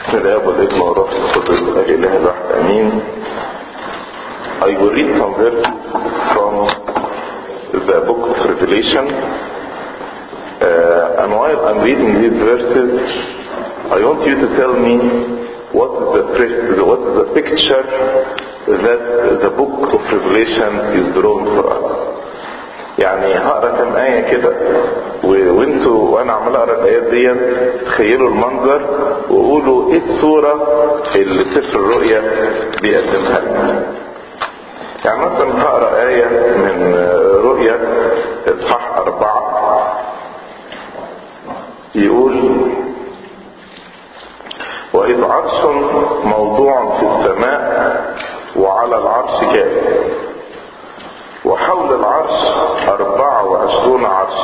بسم الله والابن والروح القدس الاله الواحد امين I will read some verses from the book of Revelation uh, and while I'm reading these verses I want you to tell me what is the what is the picture that the book of Revelation is drawn for us يعني هقرا كام آية كده وانتوا وانا عمال اقرا الآيات دي تخيلوا المنظر وقولوا ايه الصورة اللي سفر الرؤيا بيقدمها لنا. يعني مثلا هقرا آية من رؤيا اصحاح أربعة يقول وإذ عرش موضوع في السماء وعلى العرش جالس وحول العرش أربعة وعشرون عرش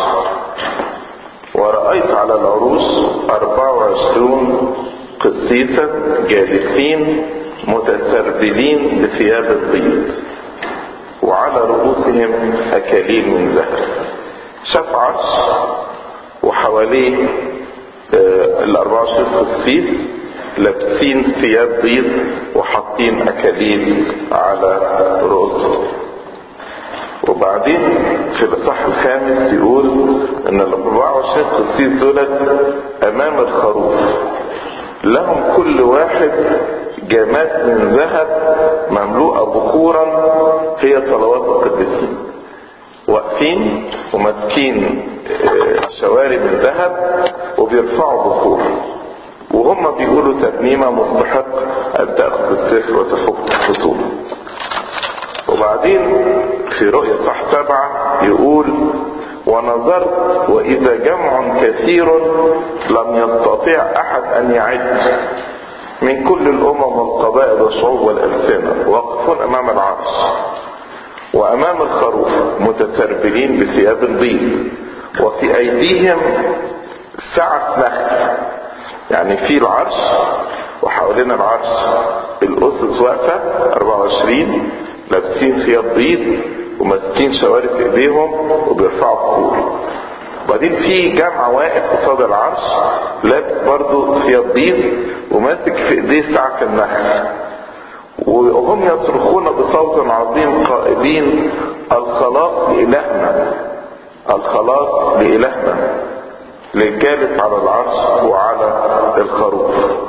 ورأيت على العروش أربعة وعشرون قسيسا جالسين متسربلين بثياب البيض وعلى رؤوسهم أكاليل من ذهب شاف عرش وحواليه الأربعة وعشرين قسيس لابسين ثياب بيض وحاطين أكاليل على رؤوسهم وبعدين في الاصحاح الخامس يقول ان ال 24 قسيس دولت امام الخروف لهم كل واحد جامات من ذهب مملوءه بخورا هي صلوات القديسين واقفين وماسكين شوارب من ذهب وبيرفعوا بخور وهم بيقولوا ترنيمه مستحق ان تاخذ السفر وتفك الخطوب وبعدين في رؤية صح سبعة يقول ونظرت وإذا جمع كثير لم يستطيع أحد أن يعد من كل الأمم والقبائل والشعوب والألسنة واقفون أمام العرش وأمام الخروف متسربلين بثياب بيض وفي أيديهم سعة نخل يعني في العرش وحوالين العرش الأسس واقفة 24 لابسين ثياب بيض وماسكين شوارب في ايديهم وبيرفعوا بخور وبعدين في جمع واقف قصاد العرش لابس برضه ثياب بيض وماسك في ايديه ساعة النخل وهم يصرخون بصوت عظيم قائلين الخلاص لإلهنا الخلاص لإلهنا للجالس على العرش وعلى الخروف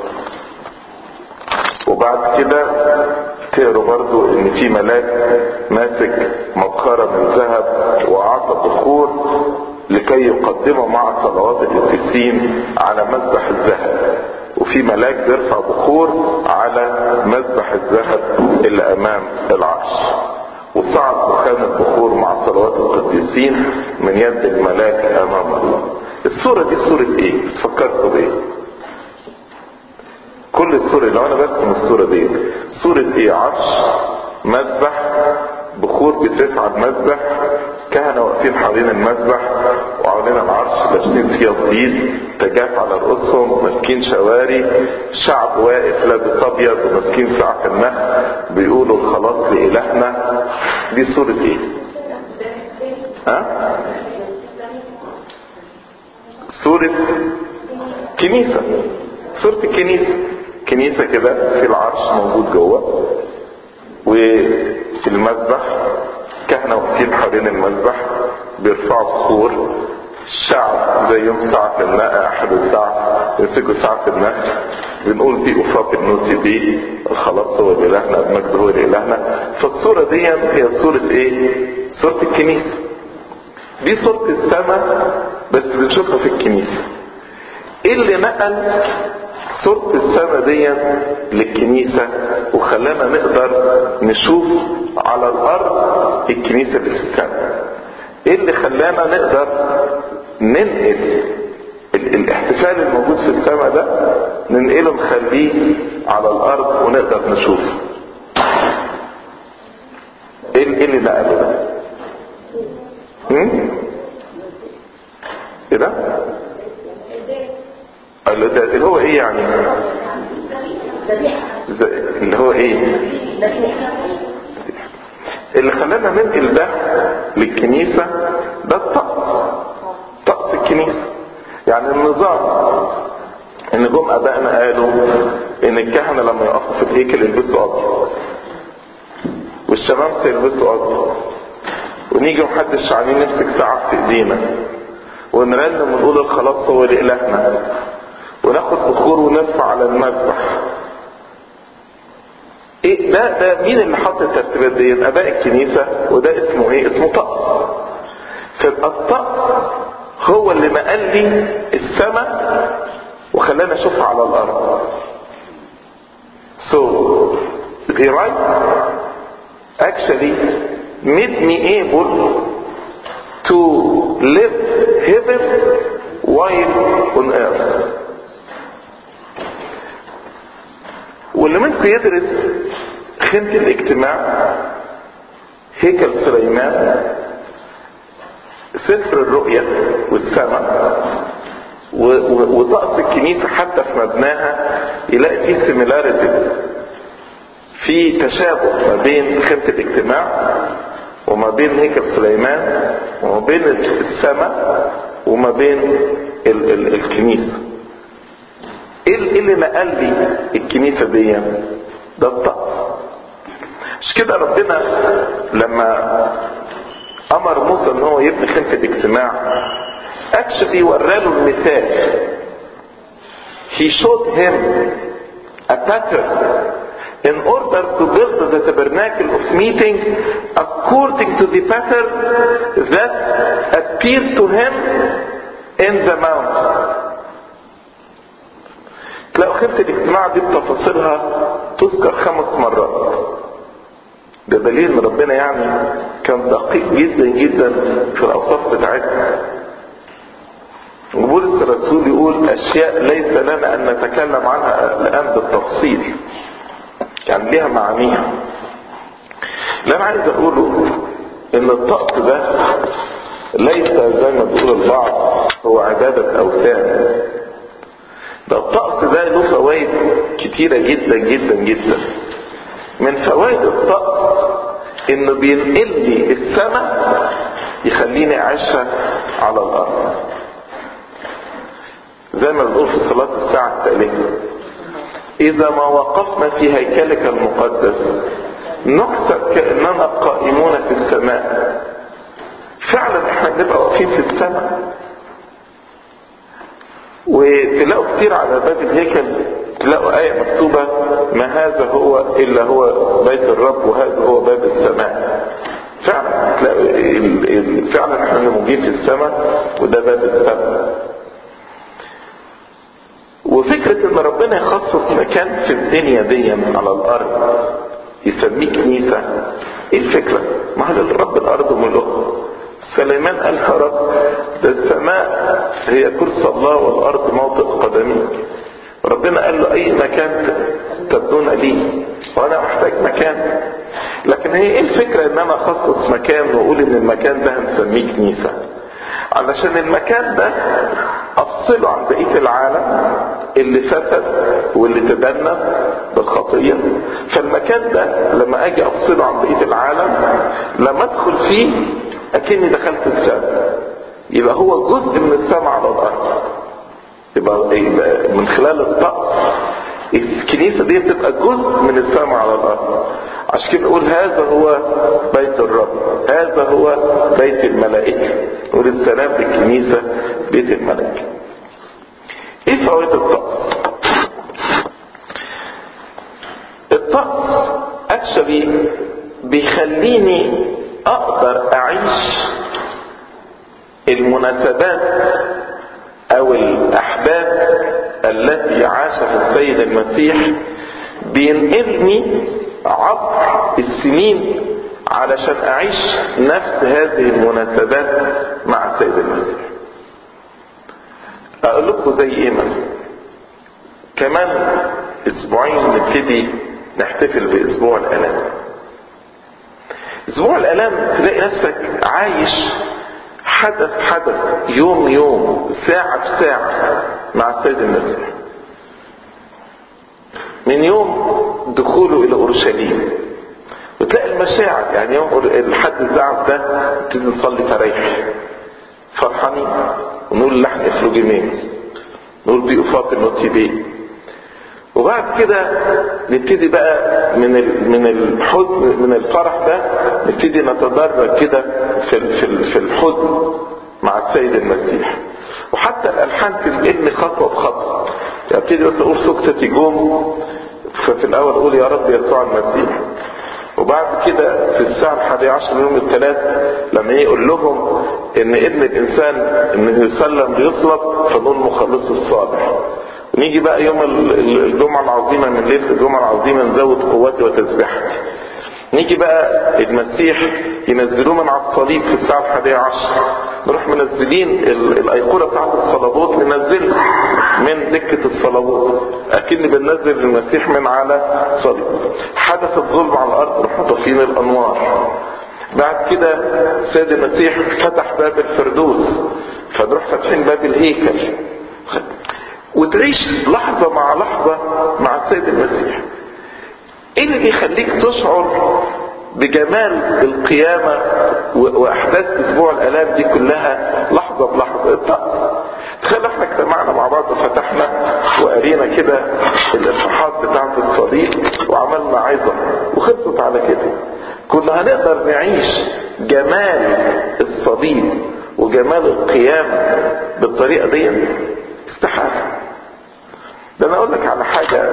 وبعد كده تقروا برضو ان في ملاك ماسك مبخرة من ذهب واعطى بخور لكي يقدمه مع صلوات القديسين على مذبح الذهب وفي ملاك بيرفع بخور على مذبح الذهب اللي امام العرش وصعد دخان البخور مع صلوات القديسين من يد الملاك امام الله الصورة دي صورة ايه؟ فكرتوا بايه؟ كل الصورة لو انا برسم الصورة دي صورة ايه عرش مذبح بخور بترفع المذبح كهنة واقفين حوالين المذبح وحوالين العرش لابسين ثياب بيض تجاف على رؤوسهم ماسكين شواري شعب واقف لابس ابيض وماسكين ساعة النخل بيقولوا الخلاص لإلهنا دي صورة ايه؟ ها؟ صورة كنيسة صورة الكنيسة كنيسة كده في العرش موجود جوه وفي المذبح كهنة واقفين حوالين المذبح بيرفعوا بخور الشعب زي يوم ساعة النقى أحد الساعة يمسكوا ساعة النخل بنقول دي أفاق النوتي دي الخلاص هو لإلهنا المجد هو لإلهنا فالصورة دي هي صورة إيه؟ صورة الكنيسة دي صورة السماء بس بنشوفها في الكنيسة ايه اللي نقل صورة السماء دي للكنيسة وخلانا نقدر نشوف على الارض الكنيسة اللي في السماء ايه اللي خلانا نقدر ننقل الاحتفال الموجود في السماء ده ننقله نخليه على الارض ونقدر نشوفه ايه اللي نقله ده ايه ده اللي هو ايه يعني اللي هو ايه اللي خلانا ننقل ده للكنيسة ده الطقس طقس الكنيسة يعني النظام ان جم ابائنا قالوا ان الكهنه لما يقفوا في الهيكل يلبسوا ابيض والشمامسه يلبسوا ابيض ونيجي محدش عاملين نمسك ساعه في ايدينا ونرنم ونقول الخلاص هو لالهنا وناخد بخور ونرفع على المذبح ايه ده ده مين اللي حط الترتيبات دي اباء الكنيسه وده اسمه ايه اسمه طقس فيبقى الطقس هو اللي نقل لي السماء وخلاني اشوفها على الارض so the right actually made me able to live heaven while on earth واللي منكم يدرس خيمة الاجتماع هيكل سليمان سفر الرؤيا والسماء وطقس الكنيسة حتى في مبناها يلاقي فيه سيميلاريتي في تشابه ما بين خيمة الاجتماع وما بين هيكل سليمان وما بين السماء وما بين ال ال الكنيسة ايه اللي نقل لي الكنيسة دي ده الطقس مش كده ربنا لما امر موسى ان هو يبني خيمة الاجتماع اكشلي وراله المثال he showed him a pattern in order to build the tabernacle of meeting according to the pattern that appeared to him in the mountain تلاقوا خيمة الاجتماع دي بتفاصيلها تذكر خمس مرات ده دليل ان ربنا يعني كان دقيق جدا جدا في الاوصاف بتاعتها وبولس الرسول يقول اشياء ليس لنا ان نتكلم عنها الان بالتفصيل يعني ليها معانيها اللي انا عايز اقوله ان الطقس ده ليس زي ما بيقول البعض هو عبادة اوثان ده الطقس ده له فوائد كتيرة جدا جدا جدا من فوائد الطقس انه بينقل لي السماء يخليني اعيشها على الارض زي ما بنقول في صلاة الساعة الثالثة اذا ما وقفنا في هيكلك المقدس نحسب كأننا قائمون في السماء فعلا احنا بنبقى واقفين في السماء وتلاقوا كتير على باب الهيكل تلاقوا آية مكتوبة ما هذا هو إلا هو بيت الرب وهذا هو باب السماء فعلا تلاقوا فعلا احنا موجودين في السماء وده باب السماء وفكرة ان ربنا يخصص مكان في الدنيا دي على الارض يسميه كنيسة ايه الفكرة؟ ما هو رب الارض ملوك سليمان قال يا رب ده السماء هي كرسي الله والارض موطئ قدميك ربنا قال له اي مكان تبدون لي وانا محتاج مكان لكن هي ايه الفكرة ان انا اخصص مكان واقول ان المكان ده هنسميه كنيسة علشان المكان ده افصله عن بقية العالم اللي فسد واللي تبنى بالخطية فالمكان ده لما اجي افصله عن بقية العالم لما ادخل فيه اكني دخلت السماء يبقى هو جزء من السماء على الارض يبقى, يبقى من خلال الطقس الكنيسة دي بتبقى جزء من السماء على الارض عشان كده نقول هذا هو بيت الرب هذا هو بيت الملائكة نقول السلام بالكنيسة بيت الملائكة ايه فوائد الطقس الطقس اكشلي بيخليني اقدر اعيش المناسبات او الاحداث التي عاشها السيد المسيح بينقلني عبر السنين علشان اعيش نفس هذه المناسبات مع السيد المسيح اقول لكم زي ايه مثلا كمان اسبوعين نبتدي نحتفل باسبوع الالام اسبوع الالام تلاقي نفسك عايش حدث حدث يوم يوم ساعة بساعة مع السيد المسيح من يوم دخوله الى اورشليم وتلاقي المشاعر يعني يوم الحد الزعف ده نبتدي نصلي فريح فرحانين ونقول لحن افلوجيمينز نقول بي فاطمة نوتي بي وبعد كده نبتدي بقى من من الحزن من الفرح ده نبتدي نتدرج كده في في في الحزن مع السيد المسيح وحتى الالحان تنقلني خطوه بخطوه يعني ابتدي بس اقول سكتة جوم ففي الاول اقول يا رب يسوع المسيح وبعد كده في الساعة الحادية عشر يوم الثلاث لما يقول لهم ان ابن الانسان انه يسلم ليصلب فنقول مخلص الصالح نيجي بقى يوم الجمعة العظيمة من ليلة الجمعة العظيمة نزود قوتي وتسبيحتي نيجي بقى المسيح ينزلوه من على الصليب في الساعة الحادية عشر نروح منزلين الأيقونة بتاعت الصلابوت ننزلها من دكة الصلابوت أكن بننزل المسيح من على صليب حدث الظلم على الأرض نروح مطفين الأنوار بعد كده سيد المسيح فتح باب الفردوس فنروح فاتحين باب الهيكل وتعيش لحظة مع لحظة مع السيد المسيح ايه اللي بيخليك تشعر بجمال القيامة واحداث اسبوع الالام دي كلها لحظة بلحظة الطقس تخيل احنا اجتمعنا مع بعض وفتحنا وقرينا كده الاصحاحات بتاعة الصليب وعملنا عظة وخلصت على كده كنا هنقدر نعيش جمال الصليب وجمال القيامة بالطريقة دي استحالة ده انا اقول لك على حاجة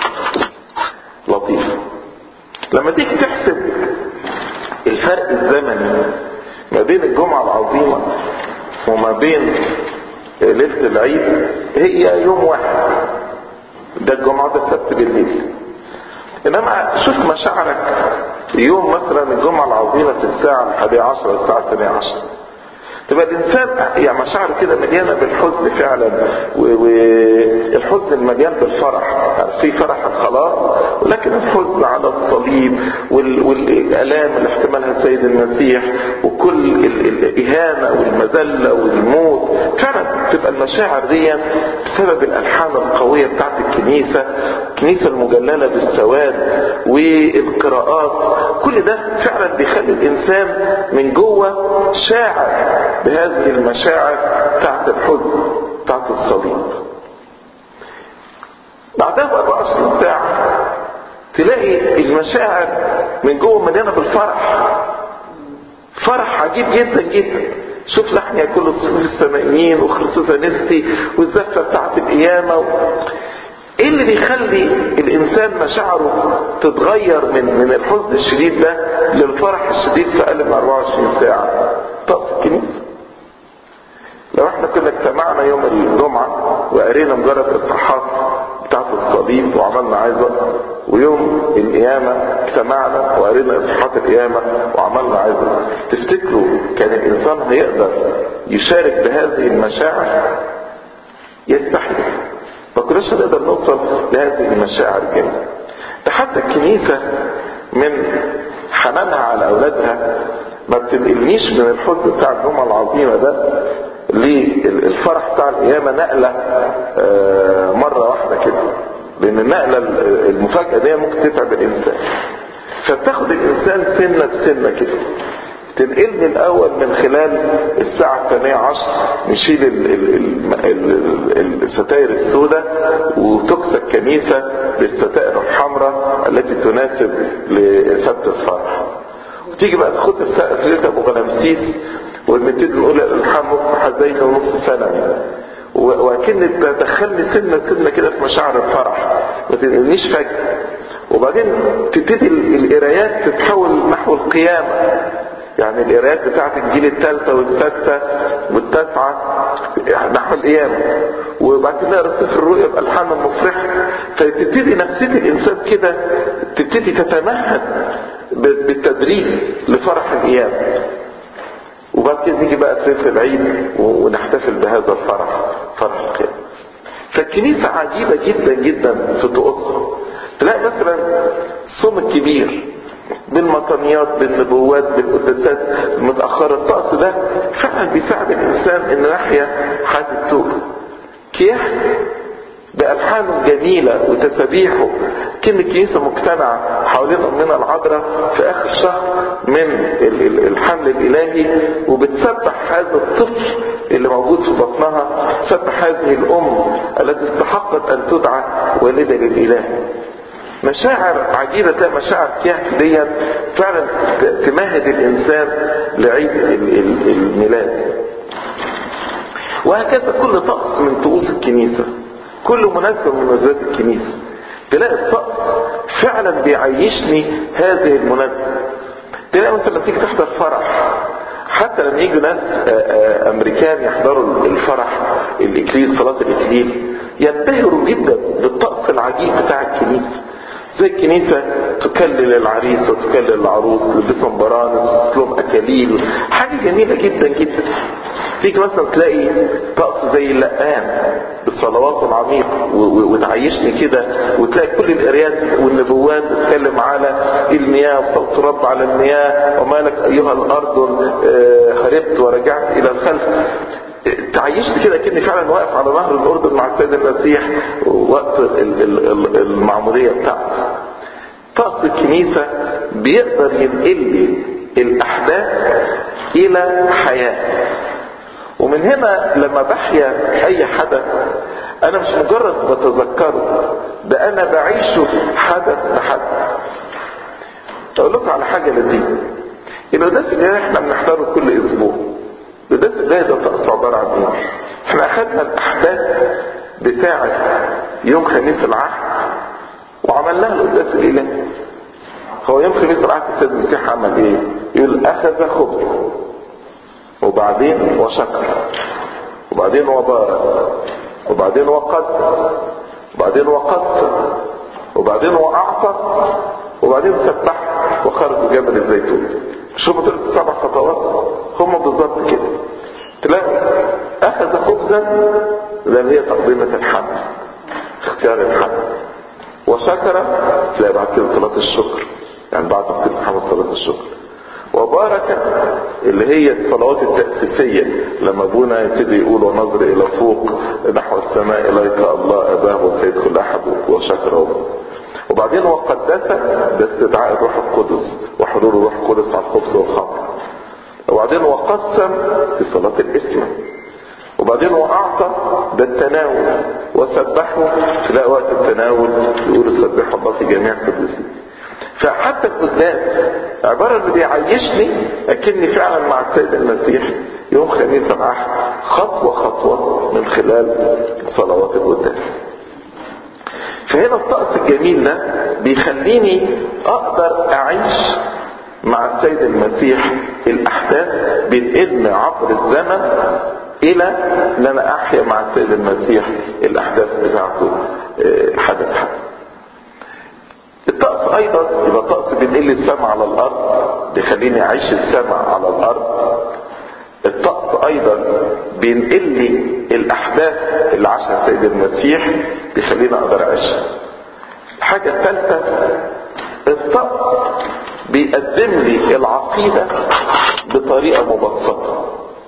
لطيفة لما تيجي تحسب الفرق الزمني ما بين الجمعة العظيمة وما بين ليلة العيد هي يوم واحد ده الجمعة ده السبت بالليل انما شوف مشاعرك يوم مثلا الجمعة العظيمة في الساعة الحادية عشر والساعة الثانية عشر تبقى الانسان يعني مشاعره كده مليانه بالحزن فعلا والحزن المليان بالفرح يعني في فرح الخلاص ولكن الحزن على الصليب والالام اللي احتملها السيد المسيح وكل الاهانه والمذله والموت فعلا تبقى المشاعر دي بسبب الالحان القويه بتاعت الكنيسه الكنيسه المجلله بالسواد والقراءات كل ده فعلا بيخلي الانسان من جوه شاعر بهذه المشاعر بتاعت الحزن بتاعت الصليب بعدها ب 24 ساعة تلاقي المشاعر من جوه مليانة بالفرح فرح عجيب جدا جدا شوف لحن ياكل الصفوف السمائيين وخرسوس نستي والزفة بتاعت القيامة و... ايه اللي بيخلي الانسان مشاعره تتغير من من الحزن الشديد ده للفرح الشديد في اقل من 24 ساعه طقس الكنيسه لو احنا كنا اجتمعنا يوم الجمعه وقرينا مجرد اصحاحات بتاعت الصليب وعملنا عظه ويوم القيامه اجتمعنا وقرينا اصحاحات القيامه وعملنا عظه تفتكروا كان الانسان هيقدر يشارك بهذه المشاعر يستحيل ما كناش هنقدر نوصل لهذه المشاعر الجميلة ده حتى الكنيسة من حنانها على أولادها ما بتنقلنيش من الحزن بتاع الجمعة العظيمة ده للفرح بتاع القيامة نقلة مرة واحدة كده لأن النقلة المفاجأة دي ممكن تتعب الإنسان فبتاخد الإنسان سنة بسنة كده تنقلني الاول من خلال الساعة الثانية عشر نشيل الستائر السوداء وتكسى الكنيسة بالستائر الحمراء التي تناسب لسبت الفرح وتيجي بقى تاخد السقف ليلة ابو غنمسيس ونبتدي نقول الالحان نص حزين ونص سنة وكأن تدخلني سنة سنة كده في مشاعر الفرح ما تنقلنيش فجأة وبعدين تبتدي القرايات تتحول نحو القيامة يعني القرايات بتاعت الجيل الثالثة والسادسة والتاسعة نحو القيامة وبعد كده نقرا سفر الرؤيا بألحان المفرحة فتبتدي نفسية الإنسان كده تبتدي تتمهد بالتدريج لفرح القيامة وبعد كده نيجي بقى في العيد ونحتفل بهذا الفرح فرح القيامة فالكنيسة عجيبة جدا جدا في طقوسها تلاقي مثلا الصوم الكبير بالمطنيات بالنبوات بالقداسات المتأخرة الطقس ده فعلا بيساعد الإنسان إن يحيا حياة التوبة كيح بألحانه الجميلة وتسابيحه كلمة كنيسة مجتمعة حوالين أمنا العذراء في آخر شهر من الحمل الإلهي وبتسبح هذا الطفل اللي موجود في بطنها سبح هذه الام التي استحقت ان تدعى والدة للاله مشاعر عجيبة تلاقي مشاعر كهف ديت فعلا تمهد الانسان لعيد الميلاد وهكذا كل طقس من طقوس الكنيسة كل مناسبة من مناسبات الكنيسة تلاقي الطقس فعلا بيعيشني هذه المناسبة تلاقي مثلا لما تيجي تحضر فرح حتى لما يجوا ناس امريكان يحضروا الفرح الاكليل صلاة الاكليل ينبهروا جدا بالطقس العجيب بتاع الكنيسة زي الكنيسة تكلل العريس وتكلل العروس تلبسهم برانس وتلهم اكاليل حاجة جميلة جدا جدا تيجي مثلا تلاقي طقس زي اللقان بالصلوات العميقة وتعيشني كده وتلاقي كل القرايات والنبوات بتتكلم على المياه صوت رب على المياه وما لك ايها الارض هربت ورجعت الى الخلف تعيشت كده كأني فعلا واقف على نهر الأردن مع السيد المسيح وقت المعمودية بتاعته طقس الكنيسة بيقدر ينقل لي الأحداث إلى حياة ومن هنا لما بحيا أي حدث أنا مش مجرد بتذكره ده أنا بعيشه حدث بحدث أقول لكم على حاجة لذيذة القداس اللي احنا بنحضره كل أسبوع القداس اللي ده طقس عبارة عن ايه؟ احنا أخدنا الأحداث بتاعة يوم خميس العهد وعملناها القداس الإلهي هو يوم خميس العهد السيد المسيح عمل ايه؟ يقول أخذ خبز وبعدين وشكر وبعدين وبارك وبعدين وقدس وبعدين وقدس وبعدين وأعطى وبعدين سبح وخرج جبل الزيتون شو دول السبع خطوات هم بالظبط كده تلاقي أخذ خبزا ده هي تقديمة الحمد اختيار الحمد وشكر تلاقي بعد كده صلاة الشكر يعني بعد تقديم الحمد صلاة الشكر وبارك اللي هي الصلوات التأسيسية لما ابونا يبتدي يقول ونظر الى فوق نحو السماء اليك الله اباه وسيد كل احد وشكر وبعدين وقدس ده استدعاء الروح القدس وحضور الروح القدس على الخبز والخمر وبعدين وقسم في صلاة الاسم وبعدين واعطى ده التناول وسبحه تلاقي وقت التناول يقول سبحوا الله في جميع قدسيه فحتى القداس عبارة اللي بيعيشني اكني فعلا مع السيد المسيح يوم خميس العهد خطوة خطوة من خلال صلوات القداس فهنا الطقس الجميل ده بيخليني اقدر اعيش مع السيد المسيح الاحداث بينقلني عبر الزمن الى ان انا احيا مع السيد المسيح الاحداث بتاعته حدث حدث الطقس ايضا يبقى الطقس بينقل لي السماء على الارض بيخليني اعيش السماء على الارض الطقس ايضا بينقل لي الاحداث اللي عاشها السيد المسيح بيخليني اقدر اعيشها الحاجة الثالثة الطقس بيقدم لي العقيدة بطريقة مبسطة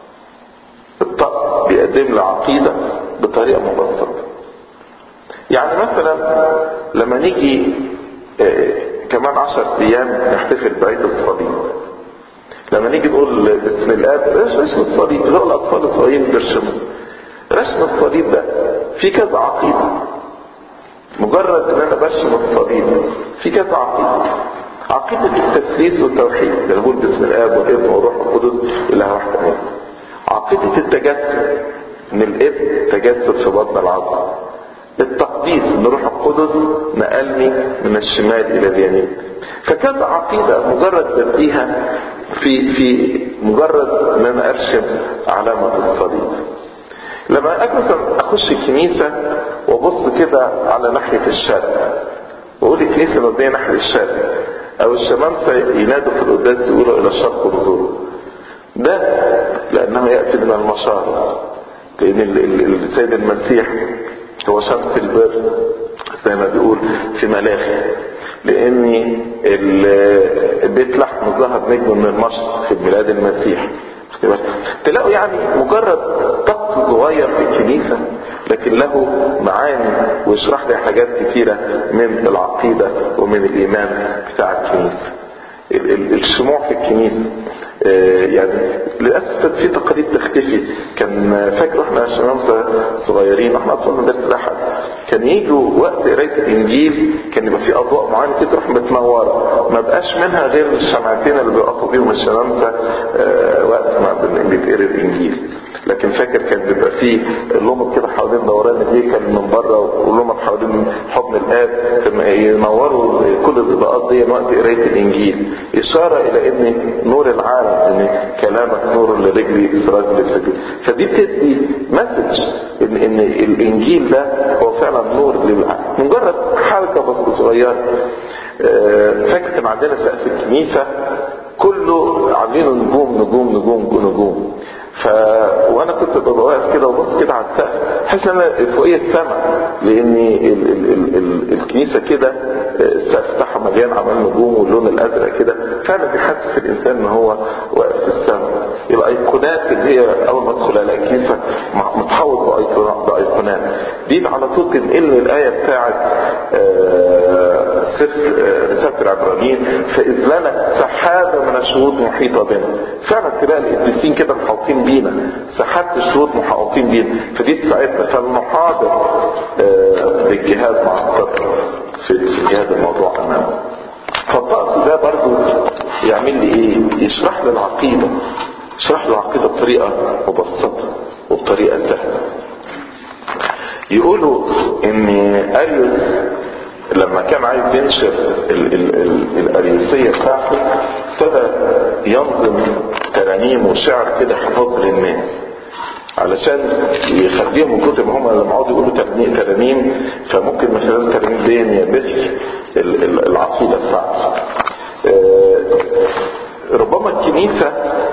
الطقس بيقدم لي عقيدة بطريقة مبسطة يعني مثلا لما نيجي كمان عشر ايام نحتفل بعيد الصليب لما نيجي نقول باسم الاب رسم الصليب اللي هو الاطفال الصغيرين بيرسموا رسم الصليب ده في كذا عقيده مجرد ان انا برسم الصليب في كذا عقيده عقيده التثليث والتوحيد اللي بقول باسم الاب والابن والروح القدس اله واحد امين عقيده التجسد ان الابن تجسد في بطن العظم التقديس ان روح القدس نقلني من الشمال الى اليمين فكذا عقيدة مجرد بديها في في مجرد ان انا ارسم علامة الصليب لما اجي مثلا اخش الكنيسة وابص كده على ناحية الشرق واقول الكنيسة مبنية ناحية الشرق او الشمامسة ينادوا في القداس يقولوا الى الشرق انظروا ده لانه يأتي من المشارق لان السيد المسيح هو شمس البر زي ما بيقول في ملاخي لان بيت لحم ظهر نجم من المشرق في بلاد المسيح تلاقوا يعني مجرد طقس صغير في الكنيسة لكن له معاني ويشرح لي حاجات كثيرة من العقيدة ومن الإيمان بتاع الكنيسة الشموع في الكنيسة يعني للاسف في تقاليد تختفي كان فاكر احنا شباب صغيرين احنا اطفال مدرسه الاحد كان يجوا وقت قرايه الانجيل كان يبقى في اضواء معينه كده تروح متنوره ما بقاش منها غير الشمعتين اللي بيقفوا بيهم الشمامسه وقت ما بيتقرا الانجيل لكن فاكر كان بيبقى فيه لمض كده حوالين دوران الهيكل من بره ولمض حوالين حضن الاب ينوروا كل الاضاءات دي وقت قرايه الانجيل اشاره الى ان نور العالم ان كلامك نور لرجلي سراج لسجد فدي بتدي مسج ان ان الانجيل ده هو فعلا نور للعالم مجرد حركه بسيطه صغيره فاكر كان عندنا سقف الكنيسه كله عاملينه نجوم نجوم نجوم نجوم ف وانا كنت ببقى واقف كده وبص كده على السقف حاسس ان انا فوقيه السماء لان ال ال ال ال الكنيسه كده السقف بتاعها مليان عمال نجوم واللون الازرق كده فعلا بيحسس الانسان ان هو واقف في السماء يبقى ايقونات اللي هي اول ما ادخل على الكنيسه متحوط بايقونات دي على طول تنقل الايه بتاعت سفر رساله العبرانيين فاذ لنا سحابه من الشهود محيطه بنا فعلا تلاقي القديسين كده محاوطين بينا سحابه الشهود محاوطين بينا فدي تساعدنا فالمحاضر بالجهاد مع القدر في جهاد الموضوع امامه فالطقس ده برضو يعمل لي ايه يشرح لي العقيده يشرح لي العقيده بطريقه مبسطه وبطريقه سهله يقولوا ان اريوس لما كان عايز ينشر ال ال ال الاريوسيه بتاعته ابتدى ينظم ترانيم وشعر كده حفاظ للناس علشان يخليهم من كتر ما هم لما يقعدوا يقولوا ترانيم فممكن من خلال الترانيم دي يبث العقيده بتاعته ربما الكنيسه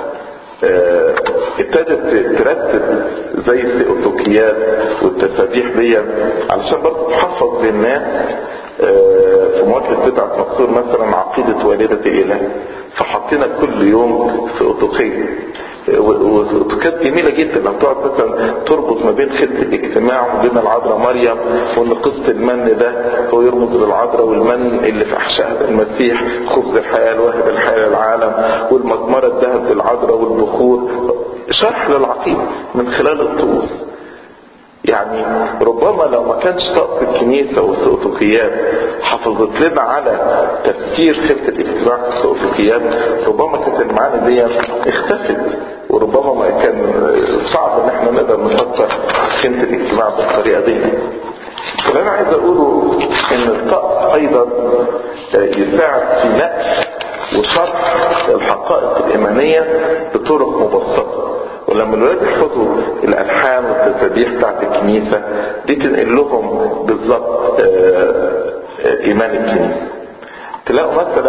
ابتدت ترتب زي السيئوتوكيات والتسابيح دي علشان برضه تحفظ للناس في مواجهة بدعة مقصور مثلا عقيدة والدة الإله فحطينا كل يوم سيئوتوكية وسيئوتوكيات جميلة جدا لما تقعد مثلا تربط ما بين خدمة الاجتماع وبين العذراء مريم وان قصة المن ده هو يرمز للعذراء والمن اللي في احشاء المسيح خبز الحياة الواهب الحياة للعالم والمجمرة الذهب للعذراء والبخور شرح للعقيدة من خلال الطقوس يعني ربما لو ما كانش طقس الكنيسة والسؤتوكيات حافظت لنا على تفسير خفة الاجتماع في السؤتوكيات ربما كانت المعاني دي اختفت وربما ما كان صعب ان احنا نقدر نفكر خفة الاجتماع بالطريقة دي اللي انا عايز اقوله ان الطقس ايضا يساعد في نقل وشرح الحقائق الايمانية بطرق مبسطة ولما الولاد يحفظوا الالحان والتسابيح بتاعت الكنيسة دي تنقل لهم بالظبط ايمان الكنيسة تلاقوا مثلا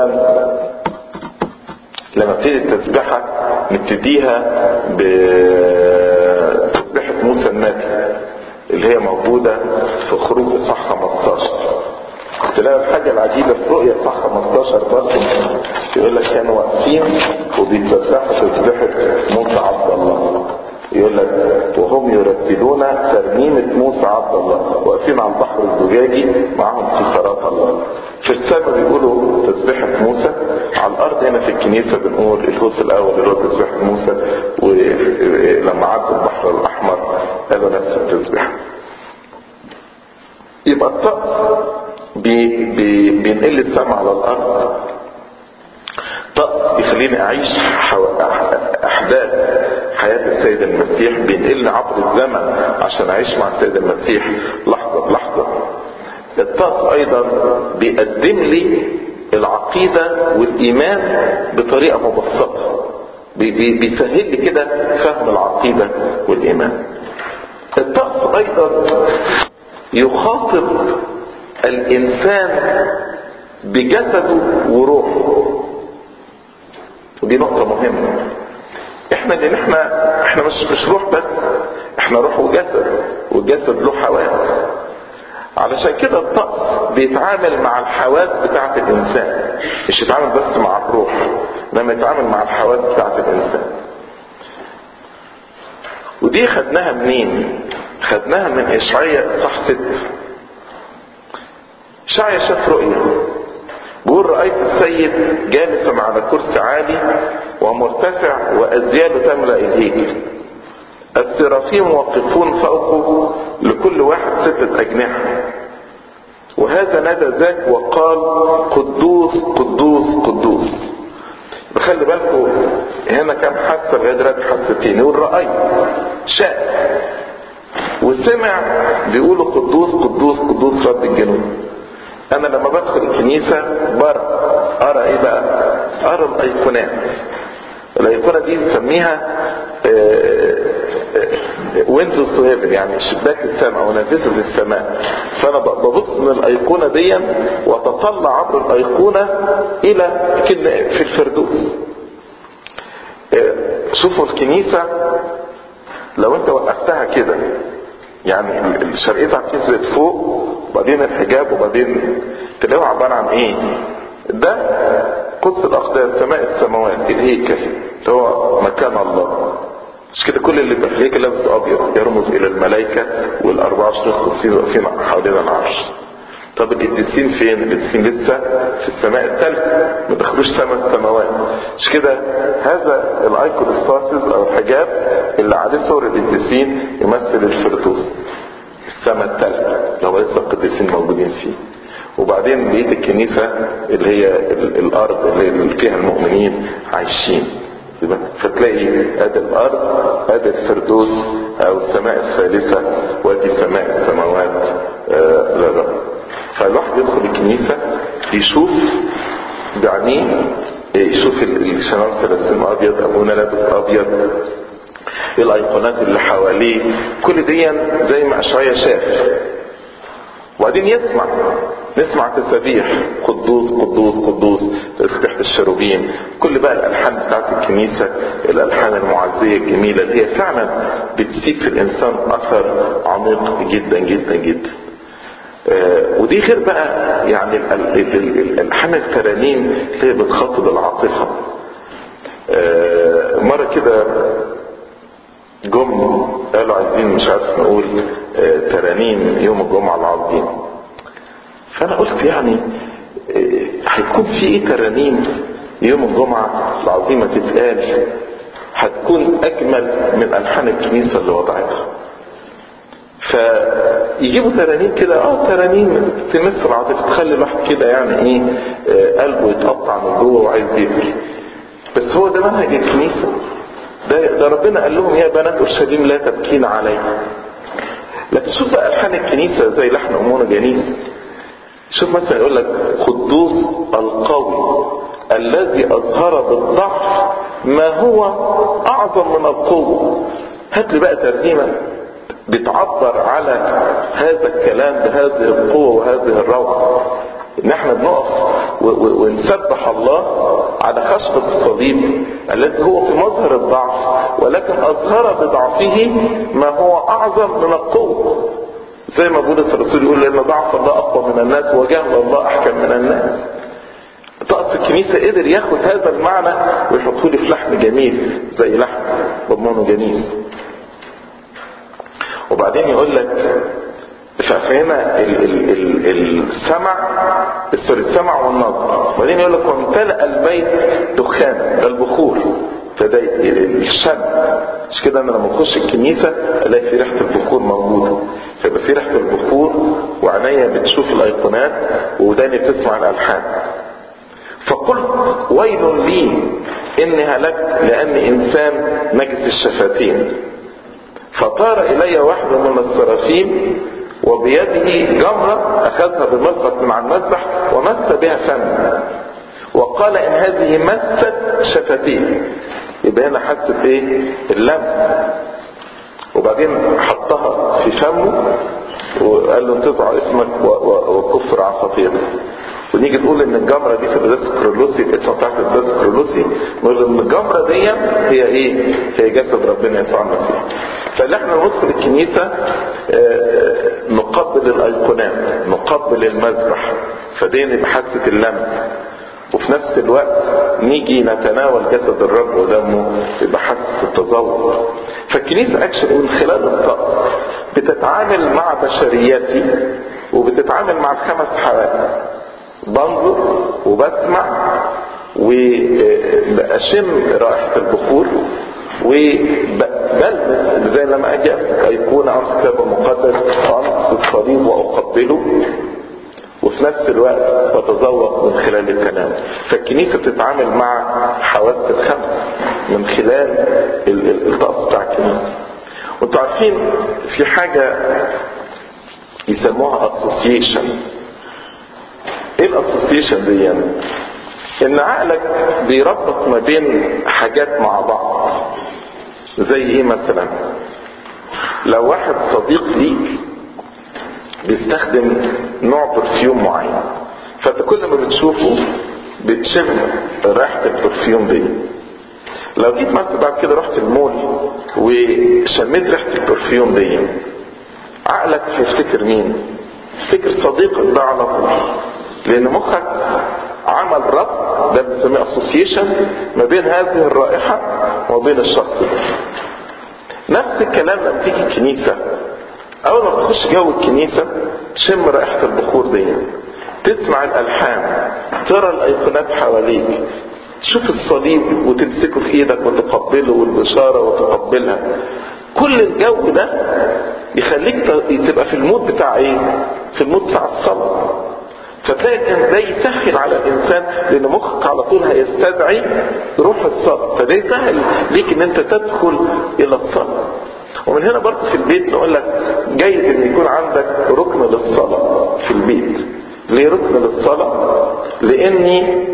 لما تيجي التسبيحة نبتديها بتسبيحة موسى النبي اللي هي موجودة في خروج اصحاح 15 تلاقي الحاجة العجيبة في رؤية صح 15 برضه يقول لك كانوا واقفين وبيتسبحوا تسبيحة موسى عبد الله يقول لك وهم يرتلون ترنيمة موسى عبد الله واقفين على البحر الزجاجي معاهم في صلاة الله في السماء بيقولوا تسبيحة موسى على الأرض هنا في الكنيسة بنقول الهوس الأول اللي هو تسبيحة موسى ولما عدوا البحر الأحمر قالوا نفس التسبيحة يبقى الطقس بي بي بينقل السماء على الارض طقس بيخليني اعيش احداث حياة السيد المسيح بينقلني عبر الزمن عشان اعيش مع السيد المسيح لحظة بلحظة الطقس ايضا بيقدم لي العقيدة والايمان بطريقة مبسطة بي بي بيسهل لي كده فهم العقيدة والايمان الطقس ايضا يخاطب الانسان بجسده وروحه ودي نقطة مهمة احنا لان احنا احنا مش مش روح بس احنا روح وجسد والجسد له حواس علشان كده الطقس بيتعامل مع الحواس بتاعة الانسان مش يتعامل بس مع الروح انما يتعامل مع الحواس بتاعة الانسان ودي خدناها منين خدناها من اشعياء صح ست شعيا شاف رؤية بيقول رأيت السيد جالسا على كرسي عالي ومرتفع وأزياله تملأ الهيكل السرافيم واقفون فوقه لكل واحد ستة أجنحة وهذا نادى ذاك وقال قدوس قدوس قدوس خلي بالكم هنا كم حاسه لغايه دلوقتي حاستين يقول رايت شاف وسمع بيقولوا قدوس قدوس قدوس رب الجنود انا لما بدخل الكنيسه برى ارى ايه بقى ارى الايقونات الايقونه دي بنسميها ويندوز تو هيفن يعني شباك السماء او نافذه السماء فانا ببص من الايقونه دي واتطلع عبر الايقونه الى في الفردوس شوفوا الكنيسه لو انت وقفتها كده يعني الشرقيه بتاعت الكنيسه فوق وبعدين الحجاب وبعدين تلاقوا عباره عن ايه ده قدس الاقداس سماء السماوات الهيكل اللي هو مكان الله مش كده كل اللي في الهيكل لابس ابيض يرمز الى الملائكه وال24 قديسين واقفين حوالين العرش طب القديسين فين؟ القديسين لسه في السماء الثالثه ما دخلوش سماء السماوات مش كده هذا الايكونستاسيس او الحجاب اللي عليه صور القديسين يمثل الفردوس السماء الثالثه لو لسه القديسين موجودين فيه وبعدين بقيه الكنيسه اللي هي الارض اللي فيها المؤمنين عايشين فتلاقي ادي الارض ادي الفردوس او السماء الثالثه وادي سماء السماوات آه للرب فالواحد يدخل الكنيسه يشوف بعينيه يشوف الشمال ثلاثين ابيض ابونا لابس ابيض الايقونات اللي حواليه كل دي زي ما اشعيا شاف وبعدين يسمع نسمع تسابيح قدوس قدوس قدوس تسبيحة الشروبين كل بقى الالحان بتاعت الكنيسه الالحان المعزيه الجميله اللي هي فعلا بتسيب في الانسان اثر عميق جدا جدا جدا آه ودي غير بقى يعني الالحان الترانيم اللي هي بتخاطب العاطفه آه مره كده جم قالوا عايزين مش عارف نقول آه ترانيم يوم الجمعه العظيم فانا قلت يعني هيكون في ايه ترانيم يوم الجمعة العظيمة تتقال هتكون اجمل من الحان الكنيسة اللي وضعتها فيجيبوا ترانيم كده اه ترانيم تمس العاطفة تخلي الواحد كده يعني ايه آه قلبه يتقطع من جوه وعايز يبكي بس هو ده منهج الكنيسة ده, ده ربنا قال لهم يا بنات اورشليم لا تبكين علي لكن شوف بقى الحان الكنيسة زي لحن امون جنيس شوف مثلا يقول لك قدوس القوي الذي اظهر بالضعف ما هو اعظم من القوه هات لي بقى ترجمه بتعبر على هذا الكلام بهذه القوه وهذه الروعه ان احنا بنقف ونسبح الله على خشبة الصليب الذي هو في مظهر الضعف ولكن اظهر بضعفه ما هو اعظم من القوه زي ما بولس الرسول يقول لان ضعف الله اقوى من الناس وجهل الله احكم من الناس طقس الكنيسة قدر ياخد هذا المعنى ويحطه لي في لحم جميل زي لحم ضمانه جميل وبعدين يقول لك فهنا السمع سوري السمع والنظر وبعدين يقول لك وامتلأ البيت دخان ده البخور فده الشم مش كده انا لما اخش الكنيسه الاقي في ريحه البخور موجوده فيبقى في ريحه البخور وعينيا بتشوف الايقونات وداني بتسمع الالحان فقلت ويل لي اني هلكت لاني انسان نجس الشفتين فطار الي واحد من السرافيم وبيده جمرة اخذها بملقط من على المذبح ومس بها فمي وقال ان هذه مست شفتيه يبقى هنا حست ايه اللمس وبعدين حطها في فمه وقال له انتزع اسمك وكفر عن خطيئتك ونيجي تقول ان الجمره دي في القداس كرولوسي الاسم بتاعت القداس كرولوسي نقول ان الجمره دي هي ايه؟ هي جسد ربنا يسوع المسيح. فاللي احنا ندخل الكنيسه نقبل الايقونات، نقبل المذبح، فدي نبقى حاسه اللمس. وفي نفس الوقت نيجي نتناول جسد الرب ودمه يبقى حاسه التذوق. فالكنيسه اكشن من خلال الطقس بتتعامل مع بشريتي وبتتعامل مع الخمس حواس بنظر وبسمع واشم رائحة البخور وبلمس زي لما اجي امسك ايقونه امسك كتاب مقدس وامسك الصليب واقبله وفي نفس الوقت بتذوق من خلال الكلام فالكنيسة بتتعامل مع حواس الخمسة من خلال الطقس بتاع الكنيسة وانتوا عارفين في حاجة يسموها اسوسيشن ايه الاسوسيشن دي يعني؟ ان عقلك بيربط ما بين حاجات مع بعض زي ايه مثلا لو واحد صديق ليك بيستخدم نوع برفيوم معين فانت كل ما بتشوفه بتشم ريحه البرفيوم دي لو جيت مثلا بعد كده رحت المول وشميت ريحه البرفيوم دي عقلك هيفتكر مين يفتكر صديقك ده على طول لان مخك عمل ربط ده بنسميه اسوسيشن ما بين هذه الرائحه وبين الشخص ده نفس الكلام لما تيجي الكنيسه اول ما تخش جو الكنيسه تشم رائحه البخور دي تسمع الالحان ترى الايقونات حواليك تشوف الصليب وتمسكه في ايدك وتقبله والبشاره وتقبلها كل الجو ده يخليك تبقى في المود بتاع ايه في المود بتاع الصلاه فتلاقي كان ده يسهل على الانسان لان مخك على طول هيستدعي روح الصلاه فده يسهل ليك ان انت تدخل الى الصلاه ومن هنا برضه في البيت نقول لك جيد ان يكون عندك ركن للصلاه في البيت ليه ركن للصلاه لاني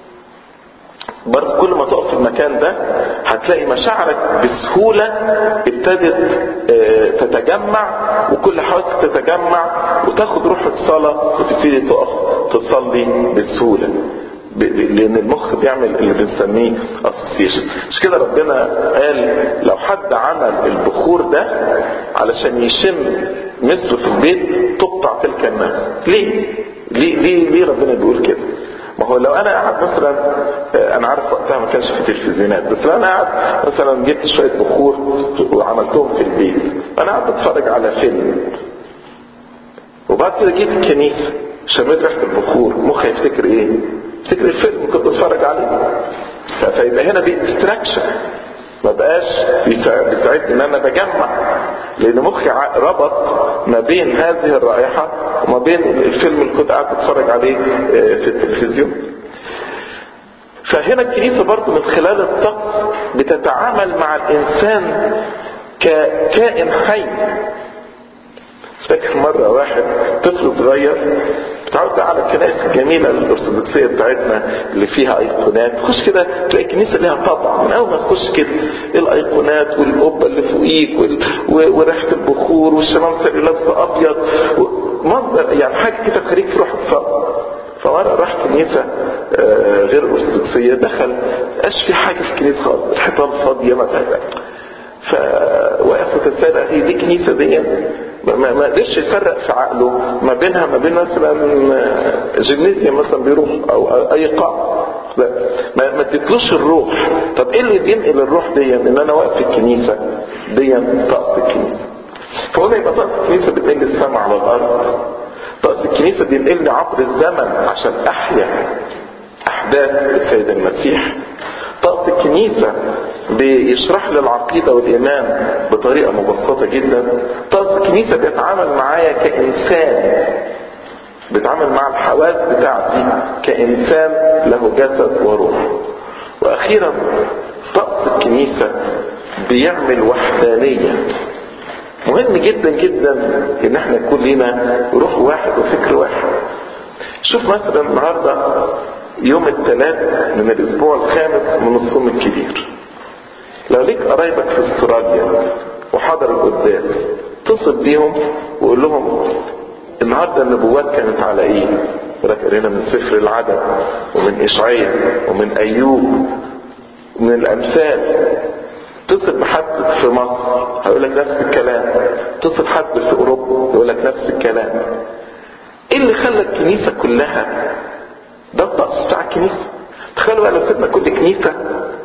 برضه كل ما تقف في المكان ده هتلاقي مشاعرك بسهولة ابتدت تتجمع وكل حواسك تتجمع وتاخد روح الصلاة وتبتدي تقف تصلي بسهولة لان المخ بيعمل اللي بنسميه اسوسيشن مش كده ربنا قال لو حد عمل البخور ده علشان يشم مثله في البيت تقطع تلك الناس ليه ليه ليه, ليه ربنا بيقول كده ما هو لو انا قاعد مثلا انا عارف وقتها ما كانش في تلفزيونات بس لو انا قاعد مثلا جبت شويه بخور وعملتهم في البيت انا قاعد بتفرج على فيلم وبعد كده جيت الكنيسه شميت ريحه البخور مخي يفتكر ايه؟ يفتكر الفيلم كنت بتفرج عليه فيبقى هنا ديستراكشن ما بقاش بيساعدني ان انا بجمع لان مخي ربط ما بين هذه الرائحة وما بين الفيلم اللي كنت قاعد بتفرج عليه في التلفزيون فهنا الكنيسة برضو من خلال الطقس بتتعامل مع الانسان ككائن حي فاكر مرة واحد طفل صغير تعرف على الكنائس الجميلة الأرثوذكسية بتاعتنا اللي فيها أيقونات تخش كده تلاقي الكنيسة ليها طبع من أول ما تخش كده الأيقونات والقبة اللي فوقيك وال... وريحة البخور والشمامسة اللي لابسة أبيض منظر يعني حاجة كده تخليك في روح الصلاة فمرة راح كنيسة غير أرثوذكسية دخل قاش في حاجة في الكنيسة خالص الحيطان فاضية ما فوقف وتسأل هي دي كنيسة دي ما ما قدرش يفرق في عقله ما بينها ما بين مثلا جيمنيزيوم مثلا بيروح او اي قاعه لا ما ما اديتلوش الروح طب ايه اللي بينقل الروح دي ان انا واقف في الكنيسه دي طقس الكنيسه فقلنا يبقى طقس الكنيسه بتنقل السماء على الارض طقس الكنيسه بينقلني عبر الزمن عشان احيا احداث السيد المسيح طقس الكنيسة بيشرح لي العقيدة والإيمان بطريقة مبسطة جدا طقس الكنيسة بيتعامل معايا كإنسان بيتعامل مع الحواس بتاعتي كإنسان له جسد وروح وأخيرا طقس الكنيسة بيعمل وحدانية مهم جدا جدا ان احنا يكون لنا روح واحد وفكر واحد شوف مثلا النهارده يوم الثلاث من الاسبوع الخامس من الصوم الكبير لو ليك قرايبك في استراليا وحضر القداس اتصل بيهم وقول لهم النهارده النبوات كانت على ايه؟ لك قرينا من سفر العدد ومن اشعياء ومن ايوب ومن الامثال اتصل بحد في مصر هيقول لك نفس الكلام اتصل حد في اوروبا يقول لك نفس الكلام ايه اللي خلى الكنيسه كلها ده الطقس بتاع الكنيسة تخيلوا بقى لو سيبنا كل كنيسة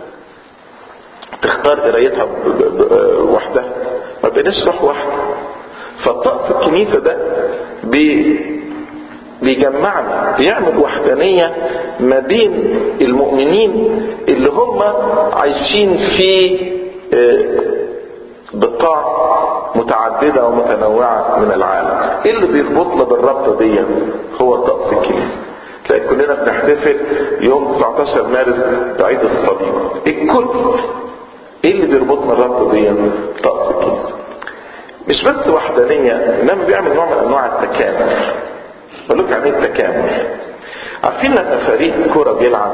تختار قرايتها وحدها ما بقيناش روح واحدة فالطقس الكنيسة ده بيجمعنا بيعمل وحدانية ما بين المؤمنين اللي هم عايشين في بقاع متعددة ومتنوعة من العالم ايه اللي بيربطنا بالرابطة دي هو طقس الكنيسة تلاقي كلنا بنحتفل يوم 19 مارس بعيد الصليب الكل ايه اللي بيربطنا الرابطة دي طقس الكنيسة مش بس وحدانية انما بيعمل نوع من انواع التكامل بقول لك يعني التكامل عارفين لما فريق كرة بيلعب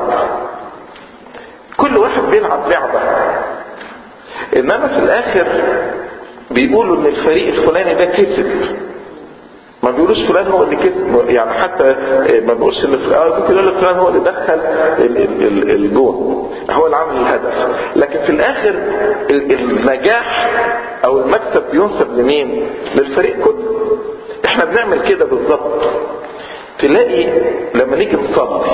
كل واحد بيلعب لعبة انما في الاخر بيقولوا ان الفريق الفلاني ده كسب ما بيقولوش فلان هو اللي كسب يعني حتى ما بيقولش ان فلان ممكن يقول لك فلان هو اللي دخل الجون هو اللي عمل الهدف لكن في الاخر النجاح او المكسب بينسب لمين للفريق كله احنا بنعمل كده بالظبط تلاقي لما نيجي نصلي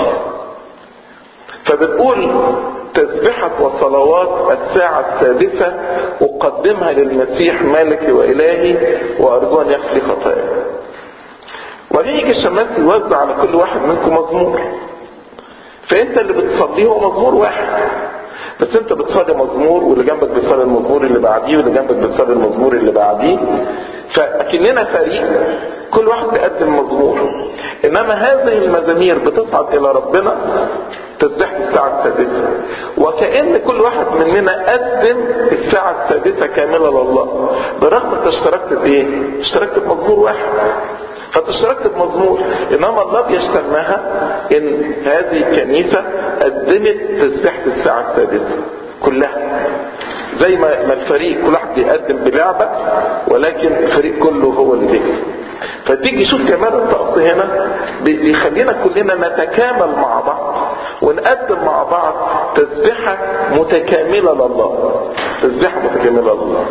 فبنقول تسبحة وصلوات الساعة السادسة أقدمها للمسيح مالكي وإلهي وأرجو أن يغفر خطاياي. وبعدين يجي الشماس يوزع على كل واحد منكم مزمور. فأنت اللي بتصليه هو مزمور واحد. بس انت بتصلي مزمور واللي جنبك بيصلي المزمور اللي بعديه واللي جنبك بيصلي المزمور اللي بعديه فاكننا فريق كل واحد بيقدم مزمور انما هذه المزامير بتصعد الى ربنا تسبيح الساعة السادسة وكأن كل واحد مننا قدم الساعة السادسة كاملة لله برغم انت اشتركت بايه اشتركت بمزمور واحد فانت اشتركت بمزمور انما الله بيشتمها ان هذه الكنيسة قدمت تسبيحة الساعة السادسة كلها زي ما ما الفريق كل واحد بيقدم بلعبة ولكن الفريق كله هو اللي بيكسب فتيجي شوف كمان الطقس هنا بيخلينا كلنا نتكامل مع بعض ونقدم مع بعض تسبيحة متكاملة لله تسبيحة متكاملة لله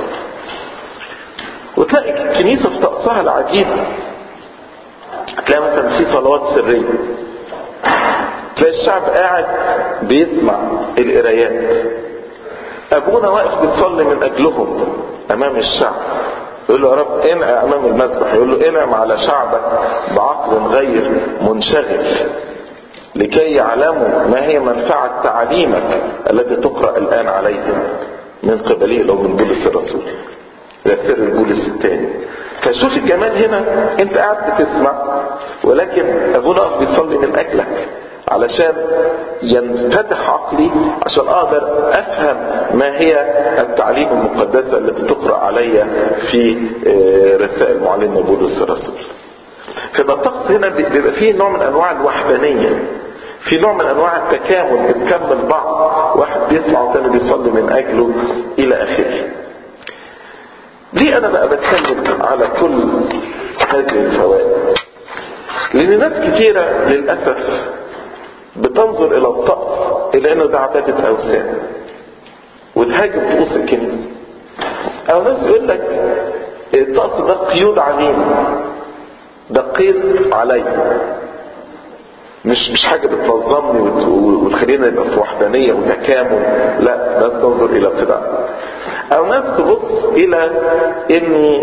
وتلاقي الكنيسة في طقسها العجيب تلاقي مثلا في صلوات سرية تلاقي الشعب قاعد بيسمع القرايات ابونا واقف بيصلي من اجلهم امام الشعب يقول له يا رب انعم امام المذبح يقول له انعم على شعبك بعقل غير منشغل لكي يعلموا ما هي منفعة تعليمك التي تقرأ الآن عليهم من قبله لو من بولس الرسول ده سر البولس الثاني فشوف الجمال هنا انت قاعد بتسمع ولكن ابونا واقف بيصلي من اجلك علشان ينفتح عقلي عشان اقدر افهم ما هي التعليم المقدسة التي تقرأ علي في رسائل معلمنا بولس الرسول فده الطقس هنا بيبقى فيه نوع من انواع الوحدانية في نوع من انواع التكامل بنكمل بعض واحد بيسمع والتاني بيصلي من اجله الى اخره ليه انا بقى بتكلم على كل هذه الفوائد لان ناس كتيرة للأسف بتنظر الى الطقس الى انه ده عبادة اوثان وتهاجم طقوس الكنيسة او ناس يقول لك الطقس ده قيود علينا ده قيد عليا مش مش حاجة بتنظمني وتخلينا نبقى في وحدانية وتكامل لا ناس تنظر الى ابتداع او ناس تبص الى ان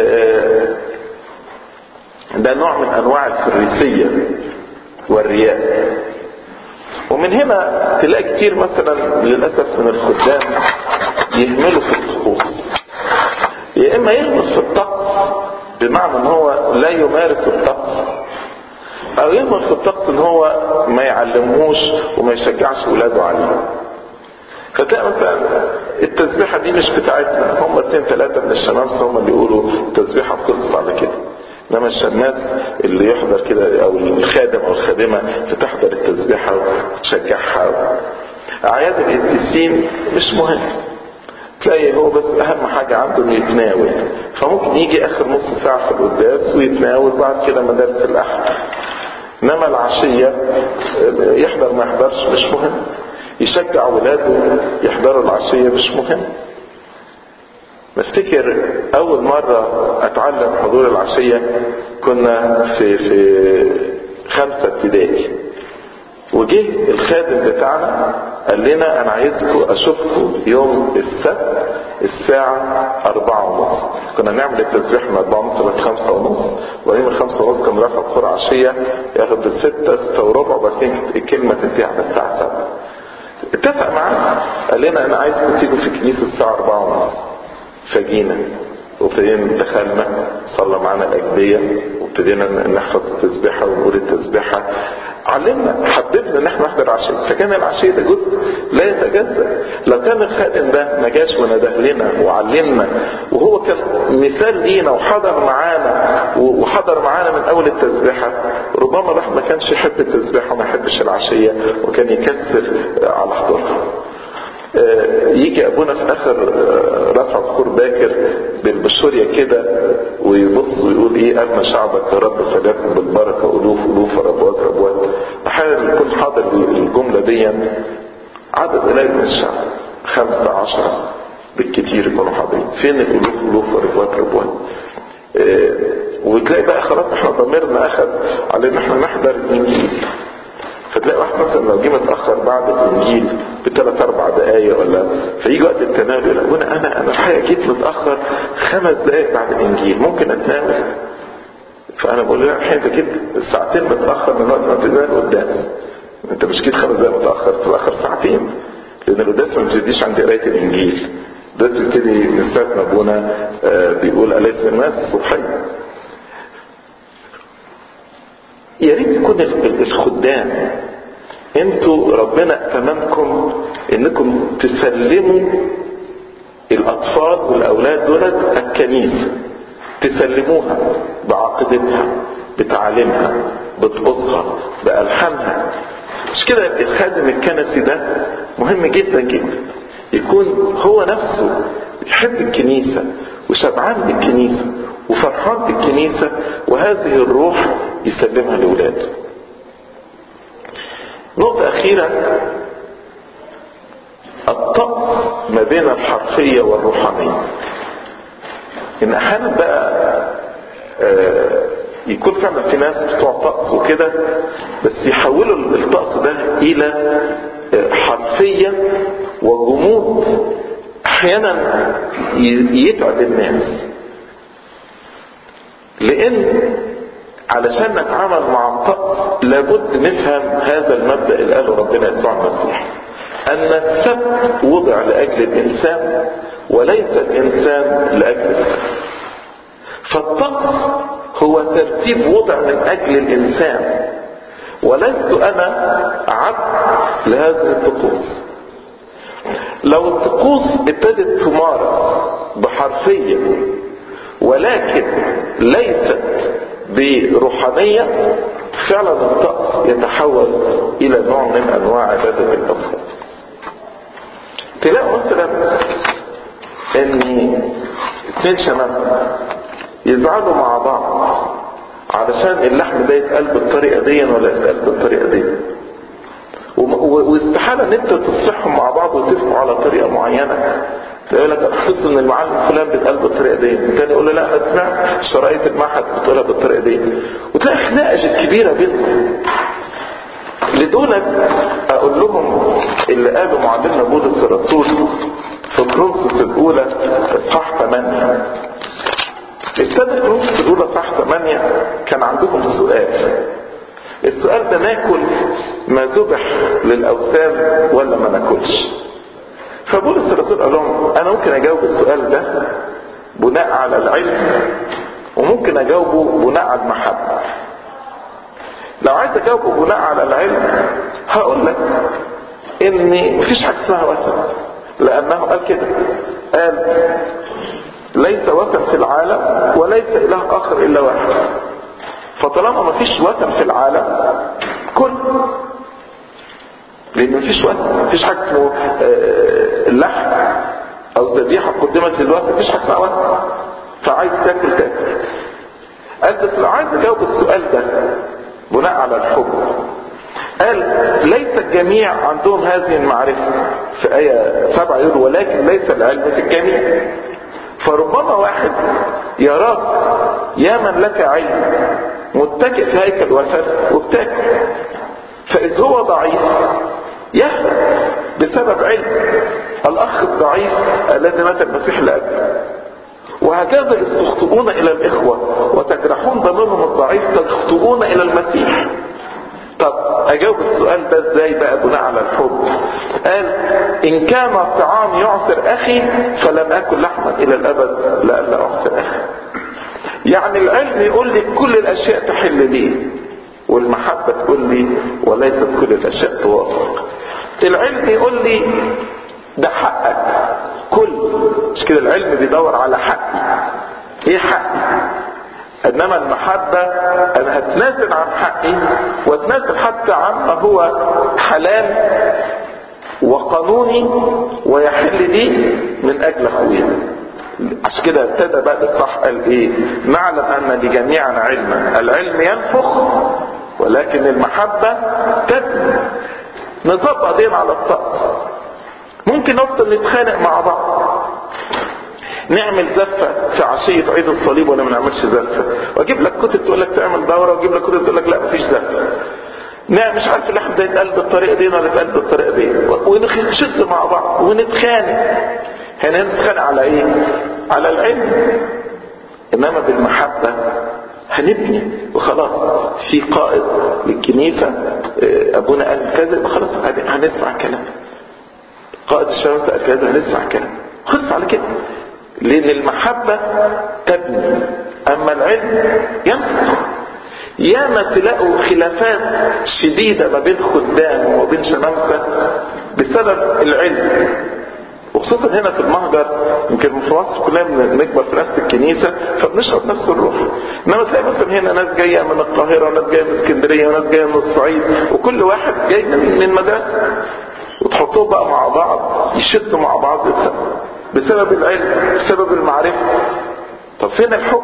ده نوع من انواع الفريسية والرياء ومن هنا تلاقي كتير مثلا للأسف من الخدام يهملوا في الطقوس يا إما يهمل في الطقس بمعنى ان هو لا يمارس الطقس او يهمل في الطقس ان هو ما يعلمهوش وما يشجعش ولاده عليه فتلاقي مثلا التسبيحة دي مش بتاعتنا هم اتنين تلاتة من الشمامسة هم اللي يقولوا التسبيحة بتخلص على كده انما الشماس اللي يحضر كده او الخادم او الخادمة بتحضر التسبيحة وتشجعها اعياد القديسين مش مهم تلاقي هو بس اهم حاجة عنده انه يتناول فممكن يجي اخر نص ساعة في القداس ويتناول بعد كده مدارس الاحد انما العشية يحضر ما يحضرش مش مهم يشجع ولاده يحضروا العشية مش مهم بفتكر اول مرة اتعلم حضور العشية كنا في في خمسة ابتدائي وجه الخادم بتاعنا قال لنا انا عايزكم اشوفكم يوم السبت الساعة أربعة ونص كنا نعمل التسبيح من أربعة ونص لغاية خمسة ونص وبعدين من خمسة ونص كان رفع بخور عشية ياخد الستة ستة وربع وبعدين الكلمة تنتهي على الساعة سبعة اتفق معانا قال لنا أنا عايزكم تيجوا في الكنيسة الساعة أربعة ونص فجينا وابتدينا دخلنا صلى معانا الأجبية وابتدينا نحفظ التسبيحة ونقول التسبيحة علمنا حببنا ان احنا نحضر عشية فكان العشية ده جزء لا يتجزأ لو كان الخادم ده ما جاش ونده لنا وعلمنا وهو كان مثال لينا وحضر معانا وحضر معانا من اول التسبيحة ربما الواحد ما كانش يحب التسبيحة وما يحبش العشية وكان يكسر على حضورها يجي ابونا في اخر رفع بخور باكر بالبشورية كده ويبص ويقول ايه اما شعبك يا رب فليكن بالبركة الوف الوف ربوات ربوات احيانا يكون حاضر الجملة دي عدد قليل من الشعب خمسة عشرة بالكتير يكونوا حاضرين فين الالوف الوف ربوات ربوات وتلاقي بقى خلاص احنا ضميرنا اخذ على ان احنا نحضر الانجيل فتلاقي واحد مثلا لو جه متاخر بعد الانجيل بثلاث اربع دقائق ولا فيجي وقت التناول يقول ابونا انا انا الحقيقه جيت متاخر خمس دقائق بعد الانجيل ممكن اتناول فانا بقول له لا الحقيقه انت جيت ساعتين متاخر من وقت ما ابتدينا القداس انت مش جيت خمس دقائق متاخر تتاخر ساعتين لان القداس ما بيبتديش عند قرايه الانجيل القداس بيبتدي من ساعه ما ابونا بيقول اليس الناس صبحيا يا ريت يكون الخدام انتوا ربنا ائتمنكم انكم تسلموا الاطفال والاولاد دولت الكنيسه تسلموها بعقيدتها بتعاليمها بطقوسها بالحانها مش كده الخادم الكنسي ده مهم جدا جدا يكون هو نفسه يحب الكنيسه وشبعان بالكنيسه وفرحان بالكنيسة وهذه الروح يسلمها لأولاده نقطة أخيرة الطقس ما بين الحرفية والروحانية إن أحيانا بقى آه يكون فعلا في ناس بتوع طقس وكده بس يحولوا الطقس ده إلى آه حرفية وجمود أحيانا يتعب الناس لان علشان نتعامل مع الطقس لابد نفهم هذا المبدا اللي قاله ربنا يسوع المسيح ان السبت وضع لاجل الانسان وليس الانسان لاجل السبت فالطقس هو ترتيب وضع من اجل الانسان ولست انا عبد لهذه الطقوس لو الطقوس ابتدت تمارس بحرفيه ولكن ليست بروحانية فعلا الطقس يتحول الى نوع من انواع عبادة الاصنام تلاقوا مثلا ان اتنين شباب يزعلوا مع بعض علشان اللحم ده يتقال بالطريقة دي ولا يتقال بالطريقة دي واستحالة ان انت تصلحهم مع بعض وتتفقوا على طريقة معينة يقول لك انا حسيت ان المعلم فلان بيتقال بالطريقه دي الثاني يقول له لا انا سمعت شرايط المعهد بتقولها بالطريقه دي وتلاقي خناقه كبيره بينهم لدول اقول لهم اللي قاله معلمنا بولس الرسول في كرونسوس الاولى اصحاح 8 ابتدى كرونسوس الاولى اصحاح 8 كان عندهم سؤال السؤال ده ناكل ما ذبح للاوثان ولا ما ناكلش فبولس الرسول قال لهم انا ممكن اجاوب السؤال ده بناء على العلم وممكن اجاوبه بناء على المحبة لو عايز اجاوبه بناء على العلم هقول لك ان مفيش حاجة اسمها وثن لانه قال كده قال ليس وثن في العالم وليس اله اخر الا واحد فطالما مفيش وثن في العالم كل لان مفيش وقت مفيش حاجه اسمه اللحم او ذبيحه قدمت للوقت مفيش حاجه اسمها وقت فعايز تاكل تاكل قال بس لو عايز اجاوب السؤال ده بناء على الحب قال ليس الجميع عندهم هذه المعرفة في آية سبعة يقول ولكن ليس العلم في الجميع فربما واحد يراك يا من لك علم متكئ في هيكل وثن وبتاكل فإذ هو ضعيف يهلك بسبب علم الاخ الضعيف الذي مات المسيح لاجله وهكذا إذ تخطئون الى الاخوة وتجرحون ضميرهم الضعيف تخطئون الى المسيح طب اجاوب السؤال ده ازاي بقى بناء على الحب قال ان كان الطعام يعصر اخي فلم اكل لحما الى الابد لئلا اعصر اخي يعني العلم يقول لي كل الاشياء تحل لي والمحبة تقول لي وليست كل الاشياء توافق العلم يقول لي ده حقك كل مش كده العلم بيدور على حقي ايه حقي انما المحبة انا هتنازل عن حقي واتنازل حتى عن ما هو حلال وقانوني ويحل لي من اجل اخويا عشان كده ابتدى بقى الصح قال ايه نعلم ان لجميعنا علما العلم ينفخ ولكن المحبة تبني نطبق دين على الطقس ممكن نفضل نتخانق مع بعض نعمل زفة في عشية عيد الصليب ولا ما نعملش زفة واجيب لك كتب تقول لك تعمل دورة واجيب لك كتب تقول لك لا مفيش زفة نعم مش عارف اللحم ده يتقال بالطريقة دي ولا يتقال بالطريقة دي ونشد مع بعض ونتخانق هنا نتخانق على ايه على العلم انما بالمحبة هنبني وخلاص في قائد للكنيسة ابونا قال كذا خلاص هنسمع كلام قائد الشمس قال كذا هنسمع كلام خلص على كده لان المحبة تبني اما العلم ينفخ ياما تلاقوا خلافات شديدة ما بين خدام وبين شمامسة بسبب العلم وخصوصا هنا في المهجر يمكن في مصر كلنا بنكبر في نفس الكنيسة فبنشرب نفس الروح انما تلاقي مثلا هنا ناس جاية من القاهرة وناس جاية من اسكندرية وناس جاية من الصعيد وكل واحد جاي من من مدرسة وتحطوه بقى مع بعض يشدوا مع بعض بسبب العلم بسبب المعرفة طب فين الحب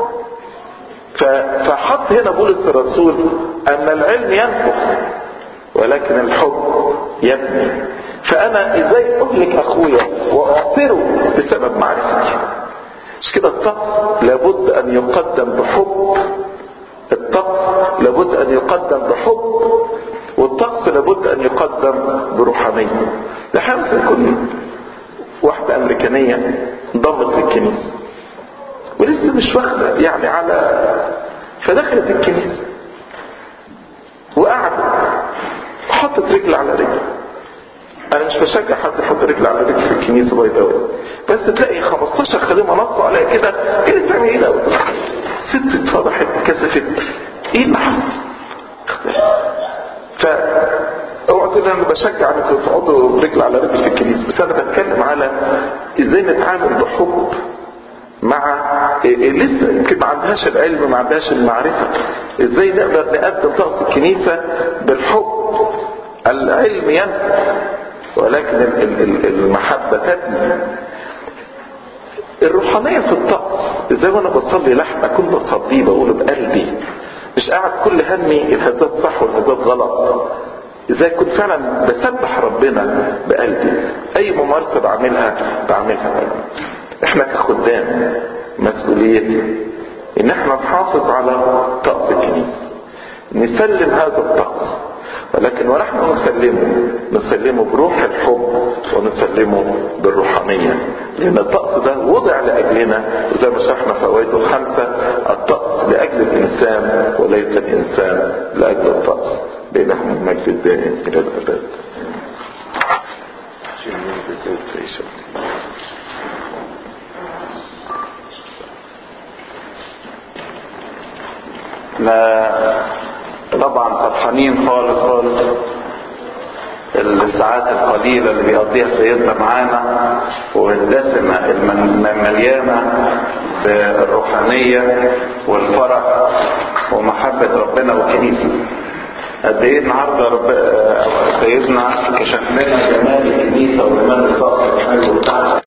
فحط هنا بولس الرسول ان العلم ينفخ ولكن الحب يبني فانا ازاي اهلك اخويا واعصره بسبب معرفتي مش كده الطقس لابد ان يقدم بحب الطقس لابد ان يقدم بحب والطقس لابد ان يقدم بروحانيه لحمس كل واحدة امريكانية انضمت للكنيسة ولسه مش واخدة يعني على فدخلت الكنيسة وقعدت وحطت رجل على رجل انا مش بشجع حد يحط رجل على رجل في الكنيسة باي ذا بس تلاقي 15 خادمة نطوا عليها كده ايه اللي بتعمل ايه ده ست اتفضحت كسفت ايه اللي حصل ف اوعى تقول انا بشجع انكم تقعدوا رجل على رجل في الكنيسه بس انا بتكلم على ازاي نتعامل بحب مع إيه لسه يمكن ما عندهاش العلم ما عندهاش المعرفه ازاي نقدر نقدم طقس الكنيسه بالحب العلم ينفع ولكن المحبه تبني الروحانيه في الطقس ازاي وانا بصلي لحن اكون بصليه بقوله بقلبي مش قاعد كل همي الهزات صح والهزات غلط ازاي كنت فعلا بسبح ربنا بقلبي اي ممارسة بعملها بعملها بقلبي احنا كخدام مسؤوليتنا ان احنا نحافظ على طقس الكنيسة نسلم هذا الطقس ولكن ونحن نسلمه نسلمه بروح الحب ونسلمه بالروحانية لأن الطقس ده وضع لأجلنا وزي ما شرحنا في أوائده الخمسة الطقس لأجل الإنسان وليس الإنسان لأجل الطقس بإله المجد الدائم إلى الأبد لا طبعا فرحانين خالص خالص الساعات القليلة اللي بيقضيها سيدنا معانا والدسمة المليانة بالروحانية والفرح ومحبة ربنا والكنيسة قد ايه النهارده رب... سيدنا كشف لنا جمال الكنيسه وجمال الطقس الحلو بتاعها